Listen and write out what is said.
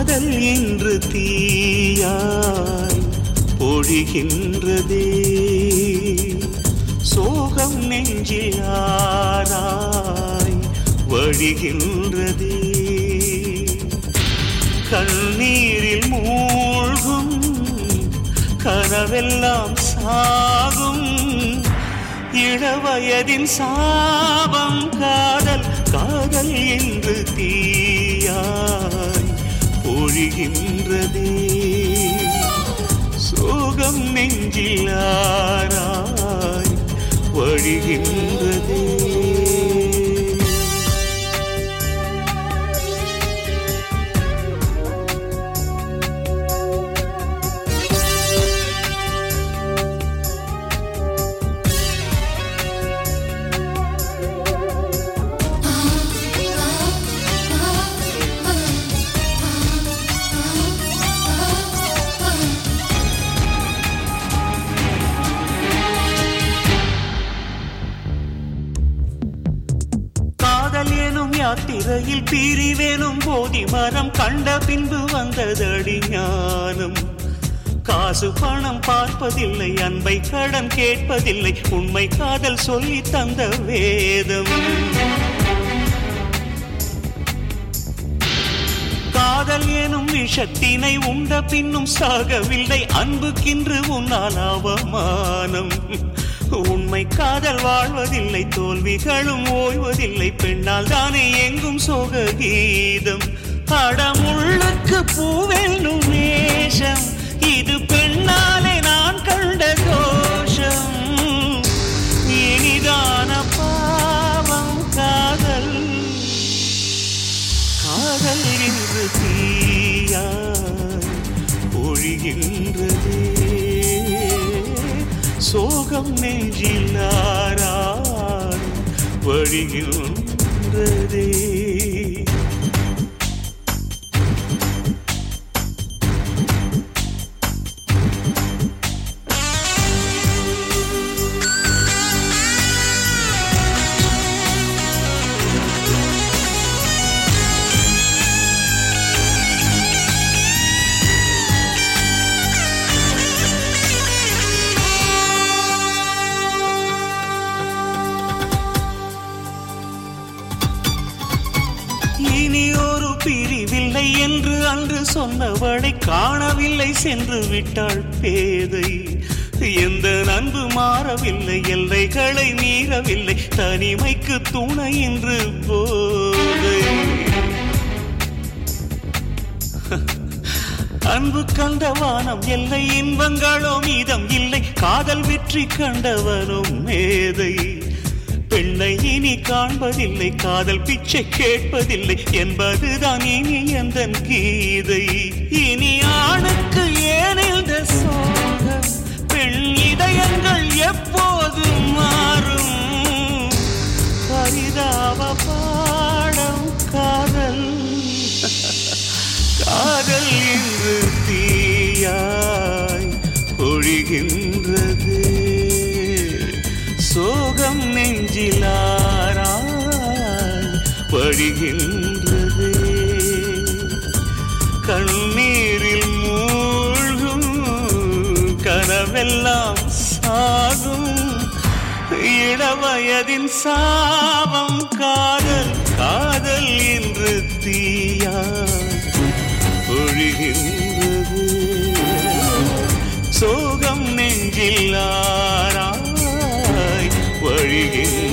காதல் இன்று தீயாய் பொழிகின்றதே சோகம் நெஞ்சில் ஆராய் வழிகின்றதே கண்ணீரில் மூழ்கும் கனவெல்லாம் சாகும் இளவயதின் சாபம் காதல் காதல் என்று தீயாய் பொழிகின்றதே சோகம் நெஞ்சில் ஆராய் வழிகின்றதே காதல் எனும் யாத்திரையில் பிரிவேனும் போதி மரம் கண்ட பின்பு வந்ததடி ஞானம் காசு பணம் பார்ப்பதில்லை அன்பை கடன் கேட்பதில்லை உண்மை காதல் சொல்லி தந்த வேதம் காதல் எனும் விஷத்தினை உண்ட பின்னும் சாகவில்லை அன்புக்கின்று உன்னால் அவமானம் உண்மை காதல் வாழ்வதில்லை தோல்விகளும் ஓய்வதில்லை பெண்ணால் தானே எங்கும் சோக கீதம் அடமுள்ளுக்கு பூவென்னும் வேஷம் இது பெண்ணாலே நான் கண்ட தோஷம் இனிதான பாவம் காதல் காதல் என்று தீயாய் ஒழிகின்றதே சோகம் நெஞ்சிலாராய் வழிகின்றதே இனி ஒரு பிரிவில்லை என்று அன்று சொன்னவளை காணவில்லை சென்று விட்டாள் பேதை எந்த அன்பு மாறவில்லை எல்லைகளை மீறவில்லை தனிமைக்கு துணை என்று போதை அன்பு கண்ட வானம் எல்லை இன்பங்களோ மீதம் இல்லை காதல் வெற்றி கண்டவனும் மேதை பெண்ணை இனி காண்பதில்லை காதல் பிச்சை கேட்பதில்லை என்பதுதான் இனி எந்த கீதை இனி ஆணுக்கு ஏன் இந்த சோகம் பெண் இதயங்கள் எப்போது மாறும் பரிதாப பாடம் காதல் காதல் இன்று தீயாய் பொழிகின்றது சோகம் நெஞ்சிலாராய் வழிகின்றது கண்ணீரில் மூழ்கும் கனவெல்லாம் சாகும் இளவயதின் சாபம் காதல் காதல் என்று தீயாய் ஒழிகின்றது சோகம் நெஞ்சில் ஆராய் வழிகின்றது